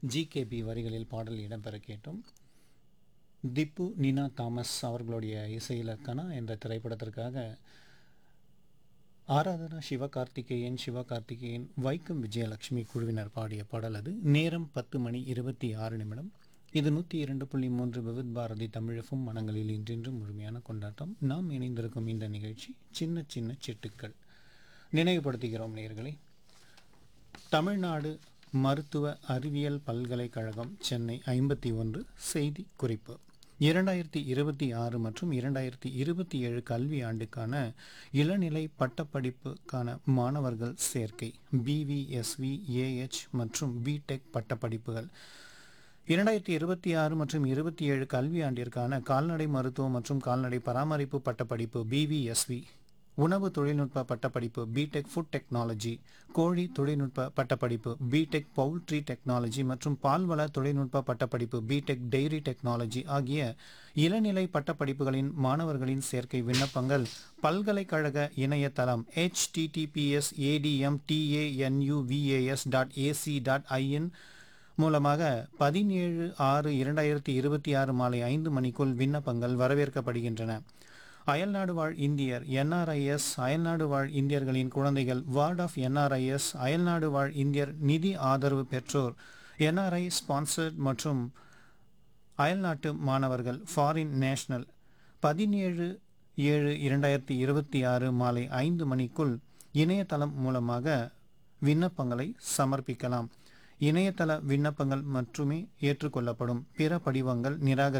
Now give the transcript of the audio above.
GKB வரிகளில் பாடல் இடம்பெற கேட்டோம் திப்பு நினா தாமஸ் அவர்களுடைய இசையில் கனா என்ற திரைப்படத்திற்காக ஆராதனா சிவகார்த்திகேயன் சிவகார்த்திகேயன் வைக்கம் விஜயலட்சுமி குழுவினர் பாடிய பாடல் அது நேரம் பத்து மணி இருபத்தி ஆறு நிமிடம் இது நூற்றி இரண்டு புள்ளி மூன்று விவித் பாரதி தமிழகம் மனங்களில் இன்றென்றும் முழுமையான கொண்டாட்டம் நாம் இணைந்திருக்கும் இந்த நிகழ்ச்சி சின்ன சின்ன சிட்டுக்கள் நினைவுபடுத்துகிறோம் நேயர்களே தமிழ்நாடு மருத்துவ அறிவியல் பல்கலைக்கழகம் சென்னை ஐம்பத்தி ஒன்று செய்தி குறிப்பு இரண்டாயிரத்தி இருபத்தி ஆறு மற்றும் இரண்டாயிரத்தி இருபத்தி ஏழு கல்வி ஆண்டுக்கான இளநிலை பட்டப்படிப்புக்கான மாணவர்கள் சேர்க்கை பிவிஎஸ்வி ஏஹெச் மற்றும் பிடெக் பட்டப்படிப்புகள் இரண்டாயிரத்தி இருபத்தி ஆறு மற்றும் இருபத்தி ஏழு கல்வி ஆண்டிற்கான கால்நடை மருத்துவம் மற்றும் கால்நடை பராமரிப்பு பட்டப்படிப்பு பிவிஎஸ்வி உணவு தொழில்நுட்ப பட்டப்படிப்பு பிடெக் ஃபுட் டெக்னாலஜி கோழி தொழில்நுட்ப பட்டப்படிப்பு பிடெக் பவுல்ட்ரி டெக்னாலஜி மற்றும் பால்வள தொழில்நுட்ப பட்டப்படிப்பு பிடெக் டெய்ரி டெக்னாலஜி ஆகிய இளநிலை பட்டப்படிப்புகளின் மாணவர்களின் சேர்க்கை விண்ணப்பங்கள் பல்கலைக்கழக இணையதளம் https ATM TANUVAS dot AC dot IN மூலமாக பதினேழு ஆறு இரண்டாயிரத்தி இருபத்தி ஆறு மாலை ஐந்து மணிக்குள் விண்ணப்பங்கள் வரவேற்கப்படுகின்றன அயல்நாடு வாழ் இந்தியர் என்ஆர்ஐஎஸ் அயல்நாடு வாழ் இந்தியர்களின் குழந்தைகள் வார்ட் ஆஃப் என்ஆர்ஐஎஸ் அயல்நாடு வாழ் இந்தியர் நிதி ஆதரவு பெற்றோர் என்ஆர்ஐ ஸ்பான்சர்ட் மற்றும் அயல்நாட்டு மாணவர்கள் ஃபாரின் நேஷனல் பதினேழு ஏழு இரண்டாயிரத்தி இருபத்தி ஆறு மாலை ஐந்து மணிக்குள் இணையதளம் மூலமாக விண்ணப்பங்களை சமர்ப்பிக்கலாம் இணையதள விண்ணப்பங்கள் மட்டுமே ஏற்றுக்கொள்ளப்படும் பிற படிவங்கள் நிராகரி